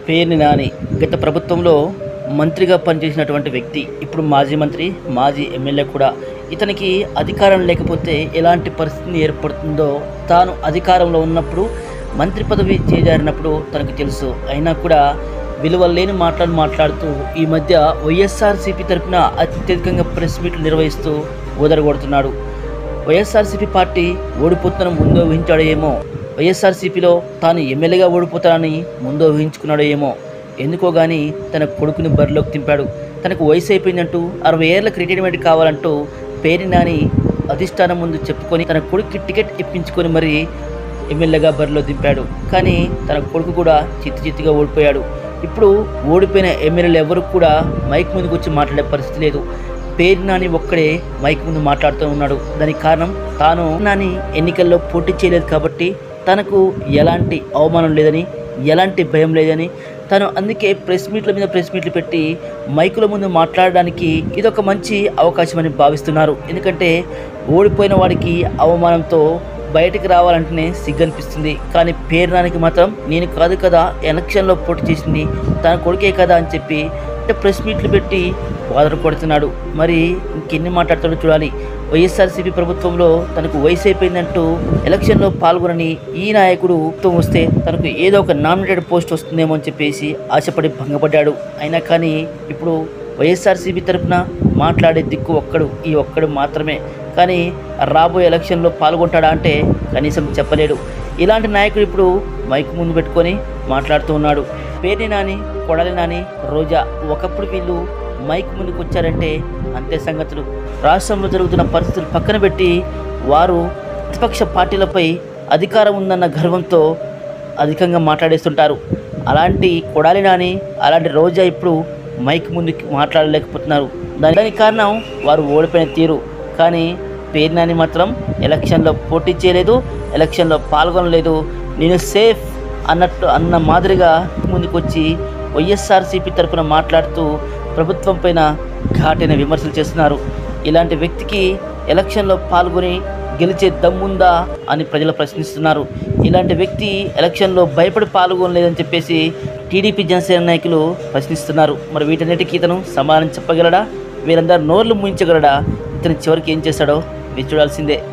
పేర్ని నాని గత ప్రభుత్వంలో మంత్రిగా పనిచేసినటువంటి వ్యక్తి ఇప్పుడు మాజీ మంత్రి మాజీ ఎమ్మెల్యే కూడా ఇతనికి అధికారం లేకపోతే ఎలాంటి పరిస్థితి ఏర్పడుతుందో తాను అధికారంలో ఉన్నప్పుడు మంత్రి పదవి చేజారినప్పుడు తనకు తెలుసు అయినా కూడా విలువ లేని మాటలు మాట్లాడుతూ ఈ మధ్య వైఎస్ఆర్సీపీ తరఫున అత్యధికంగా ప్రెస్ మీట్లు నిర్వహిస్తూ ఓదరగొడుతున్నాడు వైఎస్ఆర్సీపీ పార్టీ ఓడిపోతున్న ముందో ఊహించాడో ఏమో వైఎస్ఆర్సీపీలో తాను ఎమ్మెల్యేగా ఓడిపోతానని ముందో ఊహించుకున్నాడో ఏమో ఎందుకో గాని తన కొడుకుని బరిలోకి తింపాడు తనకు వయసు అయిపోయిందంటూ అరవై ఏళ్ళకి రిటైర్మెంట్ కావాలంటూ పేరు నాని అధిష్టానం ముందు చెప్పుకొని తన కొడుక్కి టికెట్ ఇప్పించుకొని మరి ఎమ్మెల్యేగా బరిలో దింపాడు కానీ తన కొడుకు కూడా చిత్తి చిత్తిగా ఓడిపోయాడు ఇప్పుడు ఓడిపోయిన ఎమ్మెల్యేలు ఎవరు కూడా మైక్ ముందుకు వచ్చి మాట్లాడే పరిస్థితి లేదు పేరు నాని ఒక్కడే మైక్ ముందు మాట్లాడుతూ ఉన్నాడు దానికి కారణం తాను నాని ఎన్నికల్లో పోటీ చేయలేదు కాబట్టి తనకు ఎలాంటి అవమానం లేదని ఎలాంటి భయం లేదని తను అందుకే ప్రెస్ మీట్ల మీద ప్రెస్ మీట్లు పెట్టి మైకుల ముందు మాట్లాడడానికి ఇదొక మంచి అవకాశం అని భావిస్తున్నారు ఎందుకంటే ఓడిపోయిన వాడికి అవమానంతో బయటికి రావాలంటేనే సిగ్గనిపిస్తుంది కానీ పేరునానికి మాత్రం నేను కాదు కదా ఎలక్షన్లో పోటీ చేసింది తన కొడుకే కదా అని చెప్పి అంటే ప్రెస్ మీట్లు పెట్టి వాదన పడుతున్నాడు మరి ఇంకెన్ని మాట్లాడతాడో చూడాలి వైఎస్ఆర్సీపీ ప్రభుత్వంలో తనకు వయసు అయిపోయిందంటూ ఎలక్షన్లో పాల్గొనని ఈ నాయకుడు ప్రభుత్వం వస్తే తనకు ఏదో ఒక నామినేటెడ్ పోస్ట్ వస్తుందేమో అని చెప్పేసి ఆశపడి భంగపడ్డాడు అయినా కానీ ఇప్పుడు వైఎస్ఆర్సీపీ తరఫున మాట్లాడే దిక్కు ఒక్కడు ఈ ఒక్కడు మాత్రమే కానీ రాబోయే ఎలక్షన్లో పాల్గొంటాడా అంటే కనీసం చెప్పలేడు ఇలాంటి నాయకుడు ఇప్పుడు మైక్ ముందు పెట్టుకొని మాట్లాడుతూ ఉన్నాడు పేర్ని నాని కొడలి నాని రోజా ఒకప్పుడు వీళ్ళు మైక్ ముందుకు వచ్చారంటే అంతే సంగతులు రాష్ట్రంలో జరుగుతున్న పరిస్థితులు పక్కన పెట్టి వారు ప్రతిపక్ష పార్టీలపై అధికారం ఉందన్న గర్వంతో అధికంగా మాట్లాడేస్తుంటారు అలాంటి కొడాలి నాని అలాంటి రోజా ఇప్పుడు మైక్ ముందుకి మాట్లాడలేకపోతున్నారు దాని దానికి కారణం వారు ఓడిపోయిన తీరు కానీ పేరు నాని మాత్రం ఎలక్షన్లో పోటీ చేయలేదు ఎలక్షన్లో పాల్గొనలేదు నేను సేఫ్ అన్నట్టు అన్న మాదిరిగా ముందుకు వచ్చి వైఎస్ఆర్సీపీ తరపున మాట్లాడుతూ ప్రభుత్వం పైన ఘాటైన విమర్శలు చేస్తున్నారు ఇలాంటి వ్యక్తికి ఎలక్షన్లో పాల్గొని గెలిచే దమ్ముందా అని ప్రజలు ప్రశ్నిస్తున్నారు ఇలాంటి వ్యక్తి ఎలక్షన్లో భయపడి పాల్గొనలేదని చెప్పేసి టీడీపీ జనసేన నాయకులు ప్రశ్నిస్తున్నారు మరి వీటన్నిటికీ ఇతను సమాధానం చెప్పగలడా వీరందరూ నోర్లు ముయించగలడా ఇతను చివరికి ఏం చేశాడో మీరు చూడాల్సిందే